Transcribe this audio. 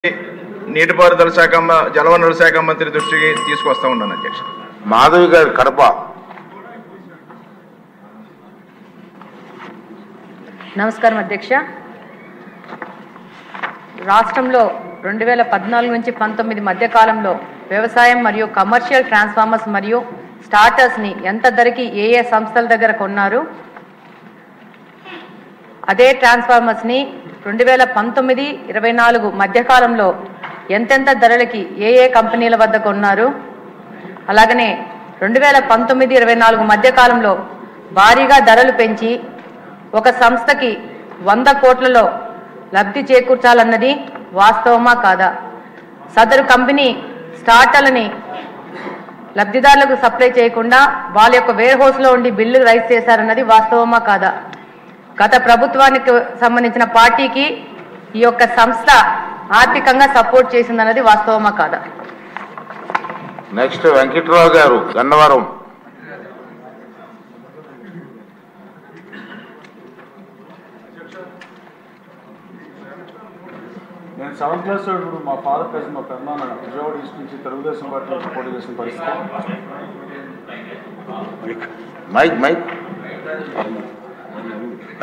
నీటిపారుదల శాఖ మ- జలవనరుల శాఖ మంత్రి దృష్టికి తీసుకొస్తా ఉన్నాను అధ్యక్ష మాధవి గారు కడప నమస్కారం అధ్యక్ష రాష్ట్రంలో రెండు వేల పద్నాలుగు నుంచి పంతొమ్మిది మధ్య కాలంలో వ్యవసాయం మరియు కమర్షియల్ ట్రాన్స్ఫార్మర్స్ మరియు స్టార్టర్స్ని ఎంత ధరకి ఏ ఏ సంస్థల దగ్గర కొన్నారు అదే ట్రాన్స్ఫార్మర్స్ని రెండు వేల పంతొమ్మిది ఇరవై నాలుగు మధ్యకాలంలో ఎంతెంత ధరలకి ఏ ఏ కంపెనీల వద్ద కొన్నారు అలాగనే రెండు వేల పంతొమ్మిది ఇరవై నాలుగు మధ్యకాలంలో భారీగా ధరలు పెంచి ఒక సంస్థకి వంద కోట్లలో లబ్ధి చేకూర్చాలన్నది వాస్తవమా కాదా సదరు కంపెనీ స్టార్టర్లని లబ్ధిదారులకు సప్లై చేయకుండా వాళ్ళ యొక్క వేర్ హౌస్లో ఉండి బిల్లు రైజ్ చేశారన్నది వాస్తవమా కాదా గత ప్రభుత్వానికి సంబంధించిన పార్టీకి ఈ యొక్క సంస్థ ఆర్థికంగా సపోర్ట్ చేసిందన్నది వాస్తవమా కాదా నెక్స్ట్ వెంకట్రావు గారు గన్నవరం నేను సెవెంత్ క్లాస్ ఇప్పుడు మా ఫాదర్ కలిసి మా పెద్దనాన్న విజయవాడ ఈస్ట్ నుంచి తెలుగుదేశం పార్టీలో పోటీ చేసిన పరిస్థితి మైక్ మైక్